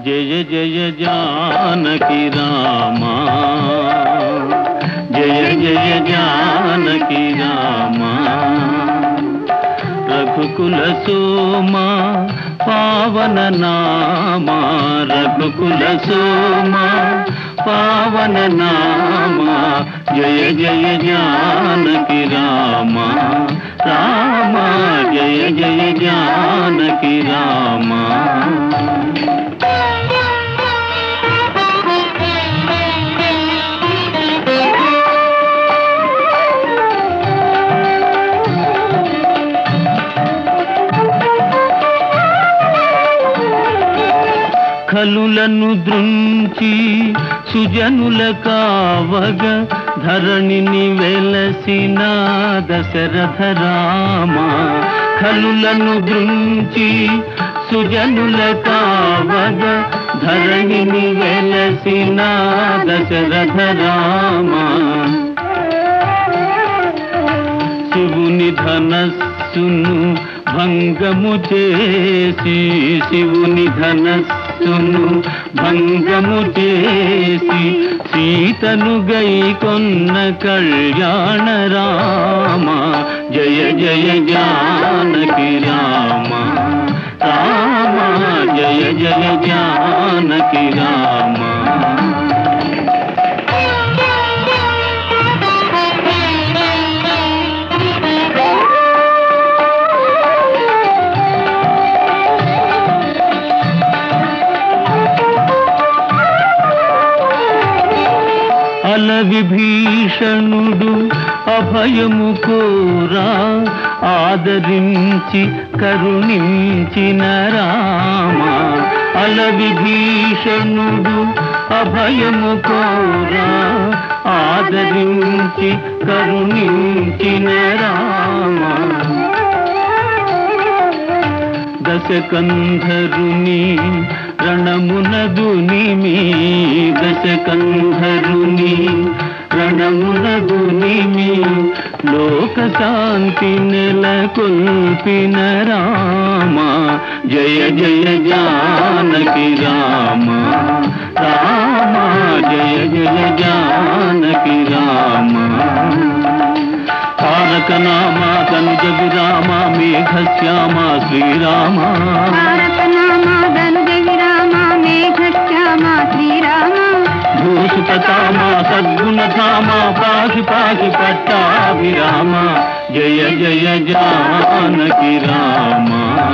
జయ జయ జానకి రామా జయ జయ జానకి రామా రఘుకుల సోమా పావన నామా రఘుకుల సోమా పావన నామా జయ జయ జానకి రామా రామా జయ జయ జానకి రామా కలులను దృంచి సుజనుల కావగ ధరణిని వెలసిన దశరథ రామ కలులను దృంచి సుజనుల కావగ ధరణిని వెలసిన దశరథ రామ శివుని ధనస్సును భంగము చేసి శివుని ధనస్సును భంగము చేసి సీతను గై కొన్న కళ్యాణ రామ జయ జయ జానకి రామ రామ జయ జయ జానకి రామ అల విభీషణుడు అభయము కోరా ఆదరించి కరుణించిన రామ అల విభీషణుడు అభయము కోరా ఆదరించి కరుణించిన రామ దశకంధరుని రణమునదుని మీ దశకంధరుని రణమునదుని మీ లోక శాంతి నెలకొల్పిన రామ జయ జయ జానకి రామ రామ జయ జయ జానకి రామ తారక నామ కనుజ విరామ మేఘ శ్యామ శ్రీరామ తారకనామ ధనుజ విరామ మేఘశ్యామ శ్రీరామ భూసుపతామ సద్గుణధామ పాసి పాసి పట్టాభిరామ జయ జయ జానకి రామ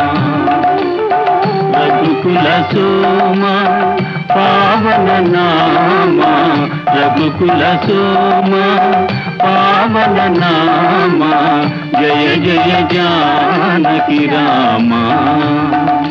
రఘుకుల సోమ పావన నామ రఘుకుల సోమ పావన నామ జయ జయ జానకి రామ